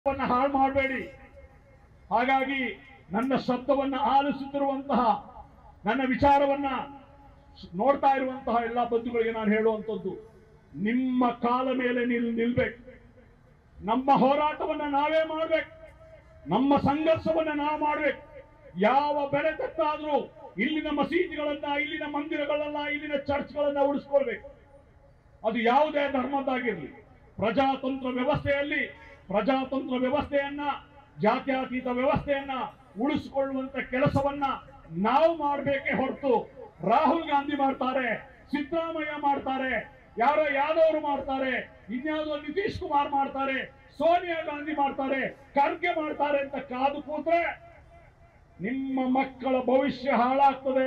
ವನ್ನ ಹಾಳು ಮಾಡಬೇಡಿ ಹಾಗಾಗಿ ನನ್ನ ಶಬ್ದವನ್ನ ಆಲಿಸುತ್ತಿರುವಂತಹ ನನ್ನ ವಿಚಾರವನ್ನ ಸ್- ನೋಡ್ತಾ ಇರುವಂತಹ ಎಲ್ಲ ಬಂಧುಗಳಿಗೆ ನಾನು ಹೇಳುವಂಥದ್ದು ನಿಮ್ಮ ಕಾಲ ಮೇಲೆ ನಿಲ್ ನಿಲ್ಬೇಕು ನಮ್ಮ ಹೋರಾಟವನ್ನ ನಾವೇ ಮಾಡ್ಬೇಕು ನಮ್ಮ ಸಂಘರ್ಷವನ್ನ ನಾವು ಮಾಡ್ಬೇಕು ಯಾವ ಬೆಲೆ ತಟ್ಟಾದ್ರೂ ಇಲ್ಲಿನ ಮಸೀದಿಗಳನ್ನ ಇಲ್ಲಿನ ಮಂದಿರಗಳನ್ನ ಇಲ್ಲಿನ ಚರ್ಚ್ಗಳನ್ನ ಉಳಿಸ್ಕೊಳ್ಬೇಕು ಅದು ಯಾವುದೇ ಧರ್ಮದ್ದಾಗಿರ್ಲಿ ಪ್ರಜಾತಂತ್ರ ವ್ಯವಸ್ಥೆಯಲ್ಲಿ ಪ್ರಜಾತಂತ್ರ ವ್ಯವಸ್ಥೆಯನ್ನ ಜಾತ್ಯತೀತ ವ್ಯವಸ್ಥೆಯನ್ನ ಉಳಿಸಿಕೊಳ್ಳುವಂತ ಕೆಲಸವನ್ನ ನಾವು ಮಾಡಬೇಕೇ ಹೊರತು ರಾಹುಲ್ ಗಾಂಧಿ ಮಾಡ್ತಾರೆ ಸಿದ್ದರಾಮಯ್ಯ ಮಾಡ್ತಾರೆ ಯಾರೋ ಯಾದವರು ಮಾಡ್ತಾರೆ ಇನ್ಯಾವುದೋ ನಿತೀಶ್ ಕುಮಾರ್ ಮಾಡ್ತಾರೆ ಸೋನಿಯಾ ಗಾಂಧಿ ಮಾಡ್ತಾರೆ ಖರ್ಗೆ ಮಾಡ್ತಾರೆ ಅಂತ ಕಾದು ಕೂತ್ರೆ ನಿಮ್ಮ ಮಕ್ಕಳ ಭವಿಷ್ಯ ಹಾಳಾಗ್ತದೆ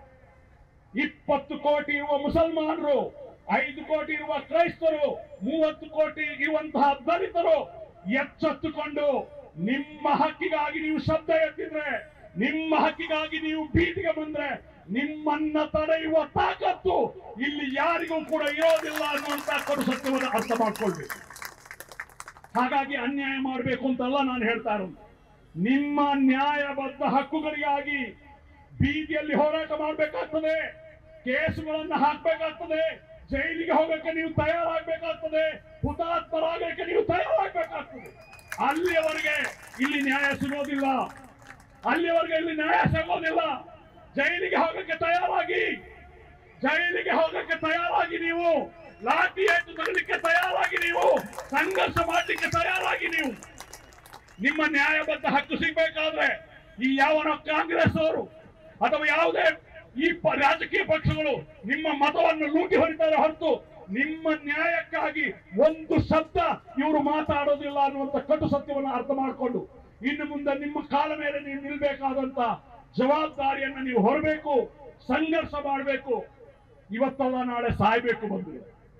ಇಪ್ಪತ್ತು ಕೋಟಿ ಇರುವ ಮುಸಲ್ಮಾನರು ಐದು ಕೋಟಿ ಇರುವ ಕ್ರೈಸ್ತರು ಮೂವತ್ತು ಕೋಟಿ ಇರುವಂತಹ ದಲಿತರು ಎಚ್ಚೆತ್ತುಕೊಂಡು ನಿಮ್ಮ ಹಕ್ಕಿಗಾಗಿ ನೀವು ಶಬ್ದ ಎತ್ತಿದ್ರೆ ನಿಮ್ಮ ಹಕ್ಕಿಗಾಗಿ ನೀವು ಬೀದಿಗೆ ಬಂದ್ರೆ ನಿಮ್ಮನ್ನ ತಡೆಯುವ ತಾಕತ್ತು ಇಲ್ಲಿ ಯಾರಿಗೂ ಕೂಡ ಇರೋದಿಲ್ಲ ಅನ್ನುವಂತ ಕಡು ಸತ್ಯವನ್ನು ಅರ್ಥ ಮಾಡ್ಕೊಳ್ಬೇಕು ಹಾಗಾಗಿ ಅನ್ಯಾಯ ಮಾಡಬೇಕು ಅಂತಲ್ಲ ನಾನು ಹೇಳ್ತಾ ಇರೋದು ನಿಮ್ಮ ನ್ಯಾಯಬದ್ಧ ಹಕ್ಕುಗಳಿಗಾಗಿ ಬೀದಿಯಲ್ಲಿ ಹೋರಾಟ ಮಾಡಬೇಕಾಗ್ತದೆ ಕೇಸುಗಳನ್ನ ಹಾಕ್ಬೇಕಾಗ್ತದೆ ಜೈಲಿಗೆ ಹೋಗಕ್ಕೆ ನೀವು ತಯಾರಾಗಬೇಕಾಗ್ತದೆ ಹುತಾತ್ಮರಾಗಕ್ಕೆ ನೀವು ತಯಾರಾಗಬೇಕಾಗ್ತದೆ ಅಲ್ಲಿಯವರೆಗೆ ಇಲ್ಲಿ ನ್ಯಾಯ ಸಿಗೋದಿಲ್ಲ ಅಲ್ಲಿಯವರೆಗೆ ಇಲ್ಲಿ ನ್ಯಾಯ ಸಿಗೋದಿಲ್ಲ ಜೈಲಿಗೆ ಹೋಗಕ್ಕೆ ತಯಾರಾಗಿ ಜೈಲಿಗೆ ಹೋಗಕ್ಕೆ ತಯಾರಾಗಿ ನೀವು ಲಾಠಿ ಏಟು ತರಲಿಕ್ಕೆ ತಯಾರಾಗಿ ನೀವು ಸಂಘರ್ಷ ಮಾಡಲಿಕ್ಕೆ ತಯಾರಾಗಿ ನೀವು ನಿಮ್ಮ ನ್ಯಾಯಬದ್ಧ ಹಕ್ಕು ಸಿಗ್ಬೇಕಾದ್ರೆ ಈ ಯಾವನ ಕಾಂಗ್ರೆಸ್ ಅವರು ಅಥವಾ ಯಾವುದೇ ಈ ಪ- ರಾಜಕೀಯ ಪಕ್ಷಗಳು ನಿಮ್ಮ ಮತವನ್ನು ಲೂಟಿ ಹೊಡಿತಾರೆ ಹೊರತು ನಿಮ್ಮ ನ್ಯಾಯಕ್ಕಾಗಿ ಒಂದು ಶಬ್ದ ಇವರು ಮಾತಾಡೋದಿಲ್ಲ ಅನ್ನುವಂತ ಕಟು ಸತ್ಯವನ್ನು ಅರ್ಥ ಮಾಡಿಕೊಂಡು ಇನ್ನು ಮುಂದೆ ನಿಮ್ಮ ಕಾಲ ಮೇಲೆ ನೀವು ನಿಲ್ಬೇಕಾದಂತ ಜವಾಬ್ದಾರಿಯನ್ನ ನೀವು ಹೊರಬೇಕು ಸಂಘರ್ಷ ಮಾಡಬೇಕು ಇವತ್ತಲ್ಲ ನಾಳೆ ಸಾಯ್ಬೇಕು ಬಂದು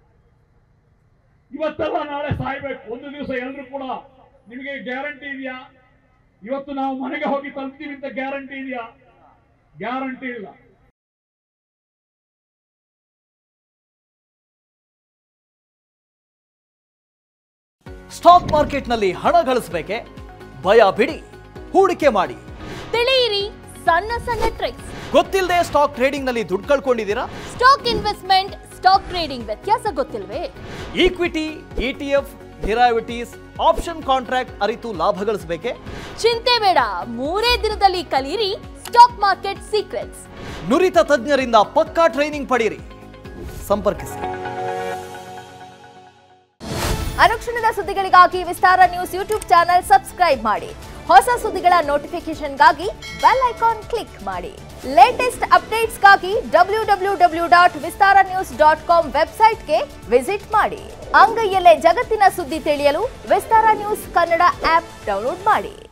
ಇವತ್ತೆಲ್ಲ ನಾಳೆ ಸಾಯ್ಬೇಕು ಒಂದು ದಿವಸ ಎಲ್ರು ಕೂಡ ನಿಮಗೆ ಗ್ಯಾರಂಟಿ ಇದೆಯಾ ಇವತ್ತು ನಾವು ಮನೆಗೆ ಹೋಗಿ ತಲುಪ್ತೀವಿ ಅಂತ ಗ್ಯಾರಂಟಿ ಇದೆಯಾ ಗ್ಯಾರಂಟಿ ಇಲ್ಲ ಸ್ಟಾಕ್ ಮಾರ್ಕೆಟ್ನಲ್ಲಿ ಹಣ ಗಳಿಸಬೇಕೆ ಭಯ ಬಿಡಿ ಹೂಡಿಕೆ ಮಾಡಿ ತಿಳಿಯಿರಿ ಸಣ್ಣ ಸಣ್ಣ ಟ್ರಿಕ್ಸ್ ಗೊತ್ತಿಲ್ಲದೆ ಸ್ಟಾಕ್ ಟ್ರೇಡಿಂಗ್ನಲ್ಲಿ ದುಡ್ಡು ಕಳ್ಕೊಂಡಿದ್ದೀರಾ ಸ್ಟಾಕ್ ಇನ್ವೆಸ್ಟ್ಮೆಂಟ್ ಸ್ಟಾಕ್ ಟ್ರೇಡಿಂಗ್ ವ್ಯತ್ಯಾಸ ಗೊತ್ತಿಲ್ವೇ equity ETF derivatives option contract ಅರಿತು ಲಾಭ ಗಳಿಸಬೇಕೆ ಚಿಂತೆ ಬೇಡ ಮೂರೇ ದಿನದಲ್ಲಿ ಕಲಿಯಿರಿ ಸ್ಟಾಕ್ ಮಾರ್ಕೆಟ್ ಸೀಕ್ರೆಟ್ಸ್ ನುರಿತ ತಜ್ಞರಿಂದ ಪಕ್ಕಾ ಟ್ರೈನಿಂಗ್ ಪಡೆಯಿರಿ ಸಂಪರ್ಕಿಸಿ ಅನುಕ್ಷಣದ ಸುದ್ದಿಗಳಿಗಾಗಿ Vistara news YouTube channel subscribe ಮಾಡಿ ಹೊಸ ಸುದ್ದಿಗಳ ನೋಟಿಫಿಕೇಶನ್ಗಾಗಿ ಬೆಲ್ ಐಕಾನ್ ಕ್ಲಿಕ್ ಮಾಡಿ ಲೇಟೆಸ್ಟ್ ಅಪ್ಡೇಟ್ಸ್ಗಾಗಿ W W W dot Vistara news dot com ವೆಬ್ಸೈಟ್ಗೆ ವಿಸಿಟ್ ಮಾಡಿ ಅಂಗೈಯಲ್ಲೇ ಜಗತ್ತಿನ ಸುದ್ದಿ ತಿಳಿಯಲು Vistara news Kannada app download ಮಾಡಿ